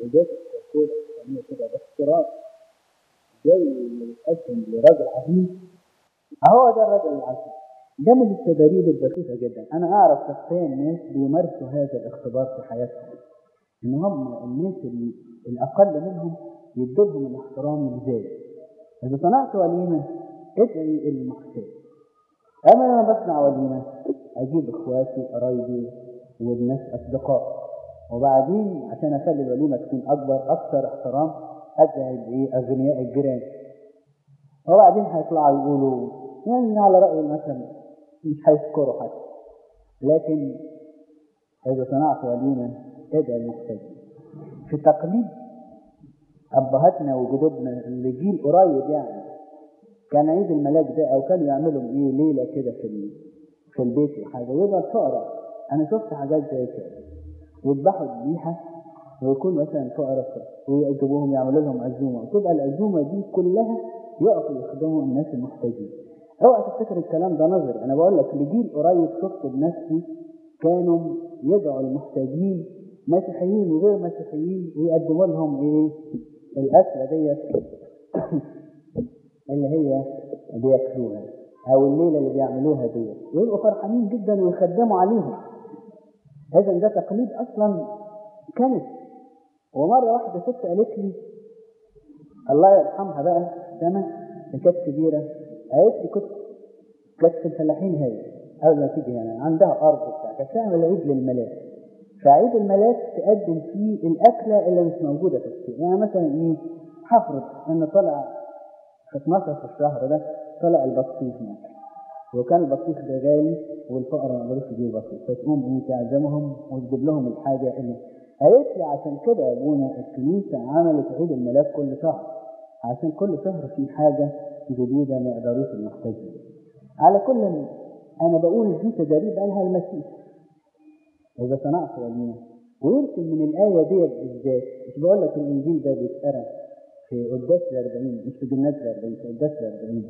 وجات الكوكولا بيسموها كده باختراع جاي يتقدم لراجل عظيم هو ده الراجل العظيم ده من التدريب الدقيقة جدا أنا أعرف شخصيا ناس بيمارسوا هذا الاختبار في حياتهم إن هم الناس اللي الأقل منهم يدولهم الاحترام الزايد إذا صنعت وليمة ادعي المحتاج أما لما بصنع وليمة أجيب إخواتي قرايبي والناس أصدقاء وبعدين عشان أخلي الوليمة تكون أكبر أكثر احترام أدعي بإيه أغنياء الجيران وبعدين هيطلعوا يقولوا يعني على رأي المثل مش هيشكروا حد لكن إذا صنعت وليمة ادعي المحتاج في تقليد أبهاتنا وجدودنا اللي جيل قريب يعني كان عيد الملاك ده أو كانوا يعملوا إيه ليلة كده في ال- في البيت وحاجة ويبقى الفقراء أنا شفت حاجات زي كده يذبحوا الذبيحة ويكون مثلا فقراء ويجيبوهم يعملوا لهم عزومة وتبقى العزومة دي كلها يقفوا يخدموا الناس المحتاجين اوعى تفتكر الكلام ده نظري انا بقول لك لجيل قريب شفته بنفسي كانوا يدعوا المحتاجين مسيحيين وغير مسيحيين ويقدموا لهم ايه الاكله ديت اللي هي بياكلوها او الليله اللي بيعملوها ديت ويبقوا فرحانين جدا ويخدموا عليهم اذا ده تقليد اصلا كانت ومره واحده ست قالت لي الله يرحمها بقى سنه كانت كبيره قالت لي كنت كانت في الفلاحين هي قبل ما تيجي هنا عندها ارض بتاع كانت تعمل عيد للملاك فعيد الملاك تقدم فيه الاكله اللي مش موجوده في السوق يعني مثلا ايه هفرض ان طلع في 12 في الشهر ده طلع البطيخ مثلا وكان البطيخ ده غالي والفقراء ما يقدروش يجيبوا بطيخ فتقوم ايه تعزمهم وتجيب لهم الحاجه اللي قالت لي عشان كده يا ابونا الكنيسه عملت عيد الملاك كل شهر عشان كل شهر في حاجه جديده ما يقدروش المحتاجين على كل انا بقول دي تجارب قالها المسيح اذا صنعت وليمه ويمكن من الايه ديت بالذات مش بقول لك الانجيل ده بيتقرا في قداس الأربعين مش في جنات الأربعين في قداس الأربعين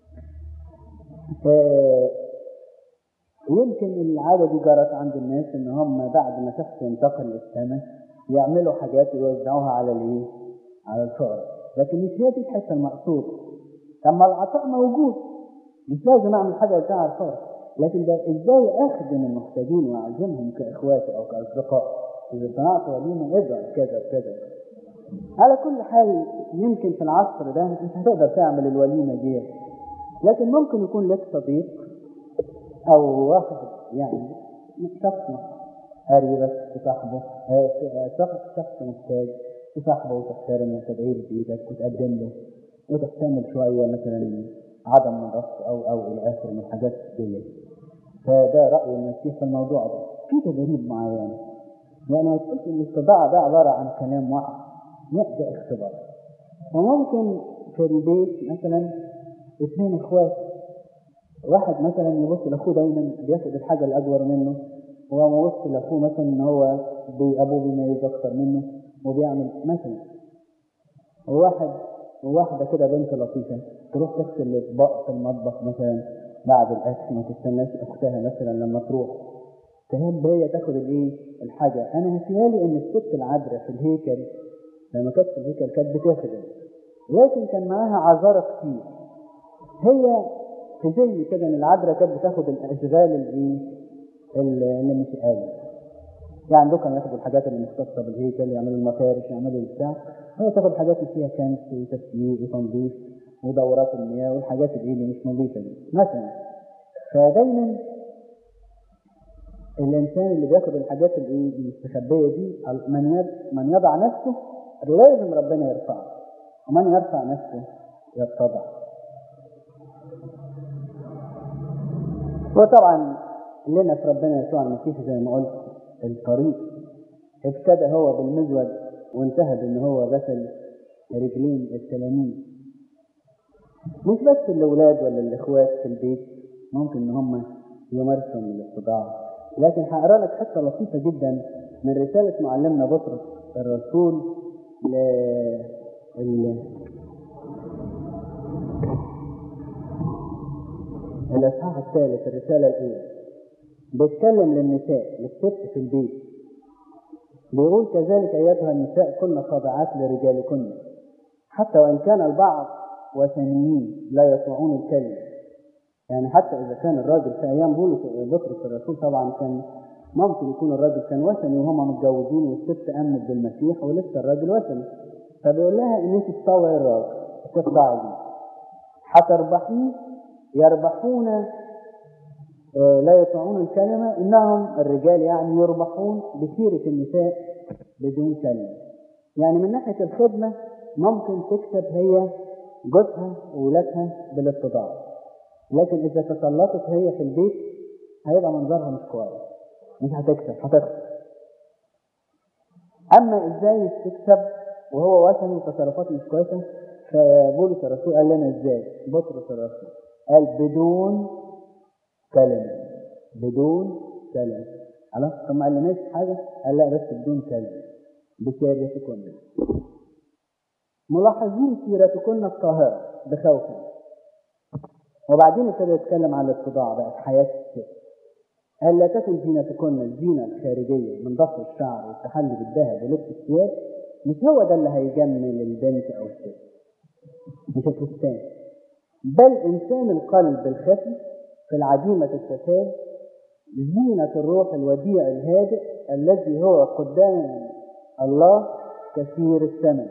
آه، يمكن العادة دي جرت عند الناس إن هم بعد ما شخص ينتقل للسماء يعملوا حاجات ويوزعوها على الإيه؟ على الفقراء لكن مش هي دي الحتة المقصودة أما العطاء موجود مش لازم أعمل حاجة وزعها على الفقراء لكن ده إزاي أخدم المحتاجين وأعزمهم كإخواتي أو كأصدقاء إذا صنعت وليمة ابعد كذا وكذا على كل حال يمكن في العصر ده انت هتقدر تعمل الوليمه دي لكن ممكن يكون لك صديق او واحد يعني شخص قريبك تصاحبه آه، شخص شخص محتاج تصاحبه وتحترمه وتدعي له بايدك وتقدم له وتحتمل شويه مثلا عدم نظافته او او الى اخره من الحاجات دي فده راي المسيح في الموضوع ده في تدريب معين يعني هتقول ان الطباعه ده عباره عن كلام واحد يبدا اختبار وممكن في البيت مثلا اثنين اخوات واحد مثلا يبص لاخوه دايما بياخد الحاجه الاكبر منه وهو يبص لاخوه مثلا ان هو بي- ابوه بيميز اكتر منه وبيعمل مثلا وواحد وواحده كده بنت لطيفه تروح تغسل الاطباق في المطبخ مثلا بعد الاكل ما تستناش اختها مثلا لما تروح تهب هي تاخد الايه الحاجه انا هسيالي ان الست العذراء في الهيكل لما كانت في الهيكل كانت بتخدم لكن كان معاها عذارى كتير هي في ذهني كده ان العذراء كانت بتاخد الاشغال الايه اللي اللي مش قوي يعني دول كانوا ياخدوا الحاجات اللي مختصه بالهيكل يعملوا المفارش يعملوا البتاع هي تاخد الحاجات اللي فيها كنس وتسييق وتنظيف ودورات المياه والحاجات اللي اللي مش نظيفه دي مثلا فدايما الانسان اللي بياخد الحاجات الايه المستخبيه دي من يد- من يضع نفسه لازم ربنا يرفعه ومن يرفع نفسه يتضع وطبعا لنا في ربنا يسوع المسيح زي ما قلت الطريق ابتدى هو بالمزود وانتهى بان هو غسل رجلين التلاميذ مش بس الاولاد ولا الاخوات في البيت ممكن ان هم يمارسوا من الاستطاعه لكن هقرا لك حته لطيفه جدا من رساله معلمنا بطرس الرسول ل ال... الاصحاح الثالث الرساله الاولى بيتكلم للنساء للست في البيت بيقول كذلك أيتها النساء كن خاضعات لرجالكن حتى وإن كان البعض وثنيين لا يطيعون الكلمة يعني حتى إذا كان الراجل في أيام بولس بطرس الرسول طبعا كان ممكن يكون الراجل كان وثني وهم متجوزين والست امنت بالمسيح ولسه الراجل وثني فبيقول لها ان انت تطوعي الراجل تخضعي ليه هتربحيه يربحون آه، لا يطيعون الكلمه انهم الرجال يعني يربحون بسيره النساء بدون كلمه يعني من ناحيه الخدمه ممكن تكسب هي جوزها وولادها بالاتضاع لكن اذا تسلطت هي في البيت هيبقى منظرها مش كويس مش هتكسب هتخسر اما ازاي تكسب وهو وثني وتصرفاته مش كويسه فبولس الرسول قال لنا ازاي بطرس الرسول قال بدون كلمه بدون كلمه خلاص طب ما قالناش حاجه قال لا بس بدون كلمه بسيرتكن ملاحظين سيرتكن الطاهره بخوفا وبعدين ابتدى يتكلم عن الاتضاع بقى في حياه الست قال لا تكن زينتكن الزينة الخارجية من ضفر الشعر والتحلي بالذهب ولبس الثياب مش هو ده اللي هيجمل البنت أو الست مش الفستان بل إنسان القلب الخفي في العديمة الفساد زينة الروح الوديع الهادئ الذي هو قدام الله كثير الثمن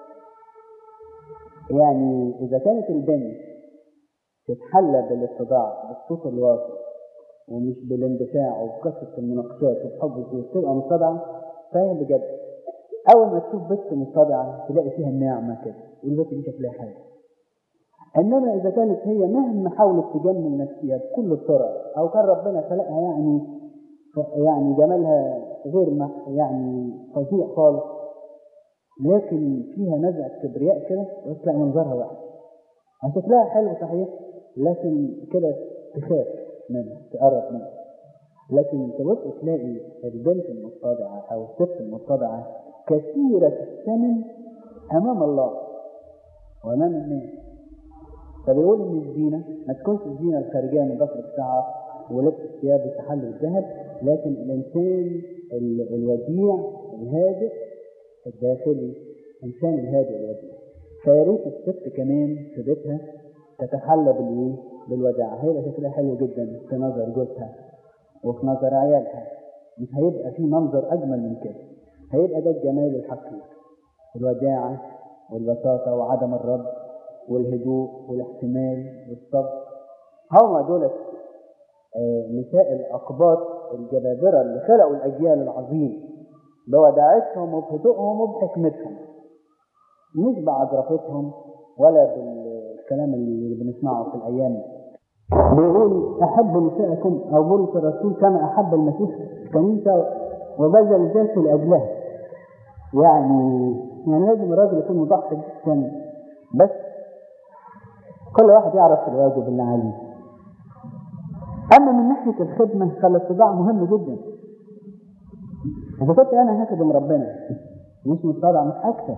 يعني إذا كانت البنت تتحلى بالاتضاع بالصوت الواطي ومش بالاندفاع وبكثرة المناقشات وبحب وتبقى متضعة فهي بجد أول ما تشوف بنت متضعة تلاقي فيها النعمة كده والبنت دي شكلها حلو إنما إذا كانت هي مهما حاولت تجمل نفسها بكل الطرق أو كان ربنا خلقها يعني يعني جمالها غير ما يعني فظيع خالص لكن فيها نزعة كبرياء كده وتلاقي منظرها وحش شكلها حلو صحيح لكن كده تخاف منها تقرب منها لكن تبص تلاقي البنت المتضعة أو الست المتضعة كثيرة الثمن أمام الله وأمام الناس فبيقول إن الزينة ما تكونش الزينة الخارجية من ضفر الشعر ولبس الثياب والتحلي بالذهب لكن الإنسان ال- الوديع الهادئ الداخلي الإنسان الهادئ الوديع فيا ريت الست كمان في بيتها تتحلى بالإيه؟ بالوداعة هيبقى شكلها حلو جدا في نظر جوزها وفي نظر عيالها مش هيبقى في منظر أجمل من كده هيبقى ده الجمال الحقيقي الوداعة والبساطة وعدم الرد والهدوء والاحتمال والصبر هم دول آه، نساء الأقباط الجبابرة اللي خلقوا الأجيال العظيم بوداعتهم وبهدوءهم وبحكمتهم مش بعجرفتهم ولا بالكلام اللي بنسمعه في الأيام بيقول أحب نساءكم أو بولس الرسول كما أحب المسيح الكنيسة وبذل ذاته لأجلها يعني يعني لازم الراجل يكون مضحي جدا بس كل واحد يعرف الواجب اللي عليه أما من ناحية الخدمة فالاتباع مهم جدا إذا كنت أنا هخدم ربنا مش متبع مش أكثر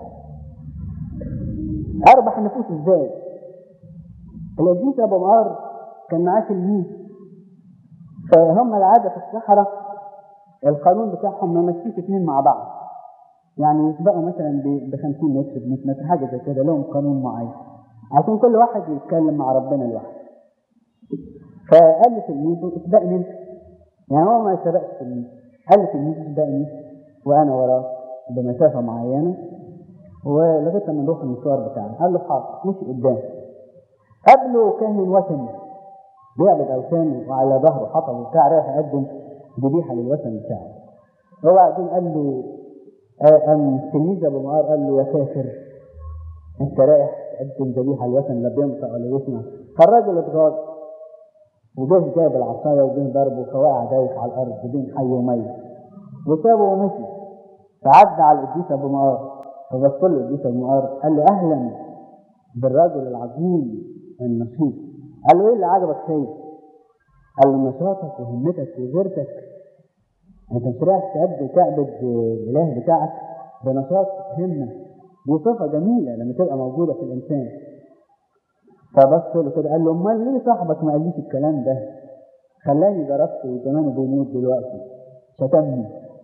أربح النفوس إزاي؟ الذين أبو معار كان معاه تلميذ فهم العادة في الصحراء القانون بتاعهم ما يمشيش اثنين مع بعض يعني يسبقوا مثلا ب 50 متر ب 100 متر حاجه زي كده لهم قانون معين عشان كل واحد يتكلم مع ربنا لوحده فقال لتلميذه اسبقني انت يعني هو ما سبقش تلميذ قال لتلميذه اسبقني وانا وراه بمسافه معينه ولغايه لما نروح المشوار بتاعنا قال له حاضر مشي قدام قبله كاهن وثني بيعبد اوثان وعلى ظهره حطب وبتاع رايح يقدم ذبيحه للوثن بتاعه وبعدين قال له آه، قام تلميذ ابو معار قال له يا كافر انت رايح تقدم ذبيحه للوثن لا بينطق ولا يسمع فالراجل اتغاظ وجه جاب العصايه وجه ضربه فوقع دايخ على الارض بين حي وميت وسابه ومشي فعدى على القديس ابو معار فبص له القديس ابو معار قال له اهلا بالرجل العظيم النشيط قال له ايه اللي عجبك فيا؟ قال له نشاطك وهمتك وغيرتك انت مش رايح تعبد تعبد الاله بتاعك بنشاط همه دي صفه جميله لما تبقى موجوده في الانسان فبص له كده قال له امال ليه صاحبك ما قاليش الكلام ده؟ خلاني ضربته وزمانه بيموت دلوقتي شتمني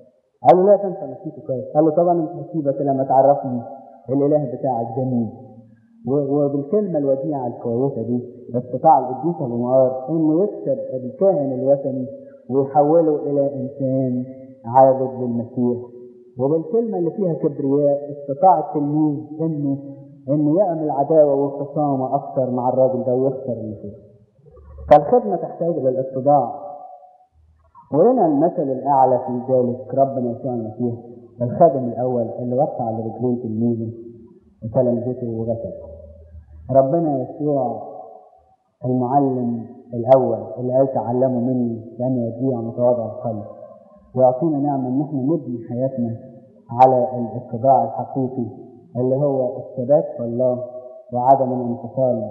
قال له لا تنسى نسيته كويس قال له طبعا مش هسيبك لما تعرفني الاله بتاعك ده مين وبالكلمة الوديعة الكويسة دي استطاع القديس أبو معار إنه يكسب الكاهن الوثني ويحوله إلى إنسان عابد للمسيح وبالكلمة اللي فيها كبرياء استطاع التلميذ إنه إنه يعمل عداوة وخصامة أكثر مع الراجل ده ويخسر اللي فيه. فالخدمة تحتاج إلى الاتضاع ولنا المثل الأعلى في ذلك ربنا يسوع المسيح الخادم الأول اللي وقع على رجلين تلميذه وتلامذته وغسل ربنا يسوع المعلم الأول اللي قال تعلموا مني لأن يضيع متواضع القلب ويعطينا نعمة إن احنا نبني حياتنا على الاتباع الحقيقي اللي هو الثبات في الله وعدم الانفصال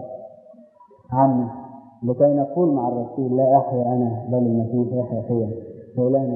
عنه لكي نقول مع الرسول لا أحيا أنا بل المسيح يحيا فيا فإلهنا